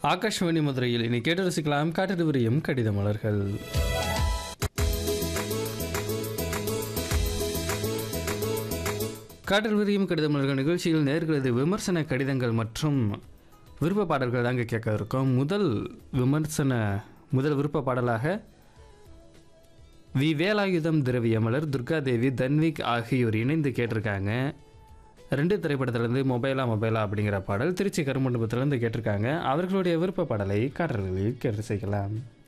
ஆகாஷ்வாணி மதுரையில் இனி கேட்டு ரசிக்கலாம் காட்டு விரியும் கடித மலர்கள் காட்டல் விரியும் கடித மலர்கள் நிகழ்ச்சியில் நேர்களது விமர்சன கடிதங்கள் மற்றும் விருப்ப பாடல்கள் தாங்க கேட்க இருக்கோம் முதல் விமர்சன முதல் விருப்ப பாடலாக வி வேலாயுதம் திரவியமலர் துர்காதேவி தன்விக் ஆகியோர் இணைந்து கேட்டிருக்காங்க ரெண்டு திரைப்படத்திலிருந்து மொபைலா மொபைலா அப்படிங்கிற பாடல் திருச்சி கருமண்டபத்திலிருந்து கேட்டிருக்காங்க அவர்களுடைய விருப்ப பாடலை காற்றலில் கேட்டு செய்யலாம்